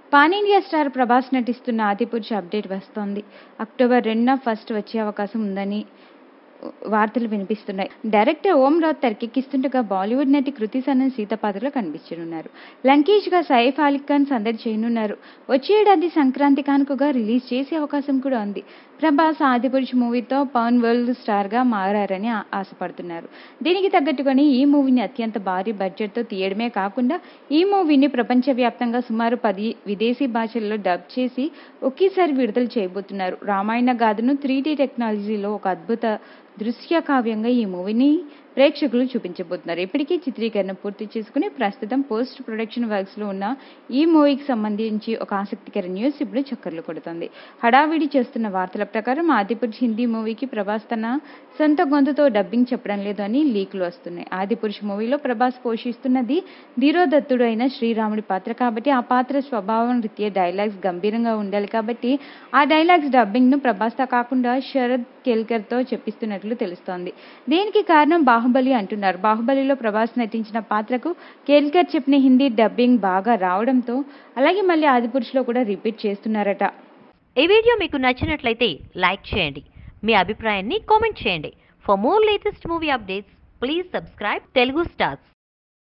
pan India star Prabhas నటిస్తున్న Adipurush update వస్తోంది October రెండున ఫస్ట్ వచ్చే అవకాశం ఉందని వార్తలు వినిపిస్తున్నాయి డైరెక్టర్ ఓం రావు తెరకెక్కిస్తుండగా బాలీవుడ్ నటి కృతి సనన్ సీత పాత్రలో కనిపించనున్నారు లంకేష్గా సైఫ్ అలీ ఖాన్ సందడి చేయనున్నారు వచ్చే ఏడాది సంక్రాంతి కానుకగా రిలీజ్ చేసే అవకాశం కూడా ఉంది ప్రభాస్ ఆదిపురుష్ మూవీతో పవన్ వరల్డ్ స్టార్గా మారారని ఆ- ఆశపడుతున్నారు దీనికి తగ్గట్టుగానే ఈ మూవీని అత్యంత భారీ బడ్జెట్తో తీయడమే కాకుండా ఈ మూవీని ప్రపంచవ్యాప్తంగా సుమారు పది విదేశీ భాషల్లో డబ్ చేసి ఒకేసారి విడుదల చేయబోతున్నారు రామాయణ గాథను త్రీ టెక్నాలజీలో ఒక అద్భుత దృశ్య కావ్యంగా ఈ మూవీని ప్రేక్షకులు చూపించబోతున్నారు ఇప్పటికీ చిత్రీకరణ పూర్తి చేసుకుని ప్రస్తుతం పోస్ట్ ప్రొడక్షన్ వర్క్స్ లో ఉన్న ఈ మూవీకి సంబంధించి ఒక ఆసక్తికర న్యూస్ ఇప్పుడు చక్కర్లు కొడుతుంది హడావిడి చేస్తున్న వార్తల ప్రకారం ఆదిపురుష్ హిందీ మూవీకి ప్రభాస్ తన సొంత గొంతుతో డబ్బింగ్ చెప్పడం లేదు అని లీకులు వస్తున్నాయి ఆదిపురుష్ మూవీలో ప్రభాస్ పోషిస్తున్నది ధీరోదత్తుడు అయిన శ్రీరాముడి పాత్ర కాబట్టి ఆ పాత్ర స్వభావం రీత్యా డైలాగ్స్ గంభీరంగా ఉండాలి కాబట్టి ఆ డైలాగ్స్ డబ్బింగ్ ను ప్రభాస్తో కాకుండా శరద్ కేల్కర్ తో చెప్పిస్తున్నట్లు తెలుస్తోంది దీనికి కారణం బాహుబలి అంటున్నారు బాహుబలిలో ప్రభాస్ నటించిన పాత్రకు కేల్కర్ చెప్పిన హిందీ డబ్బింగ్ బాగా రావడంతో అలాగే మళ్ళీ ఆదిపురుషులో కూడా రిపీట్ చేస్తున్నారట ఈ వీడియో మీకు నచ్చినట్లయితే లైక్ చేయండి మీ అభిప్రాయాన్ని కామెంట్ చేయండి for more latest movie updates please subscribe Telugu stars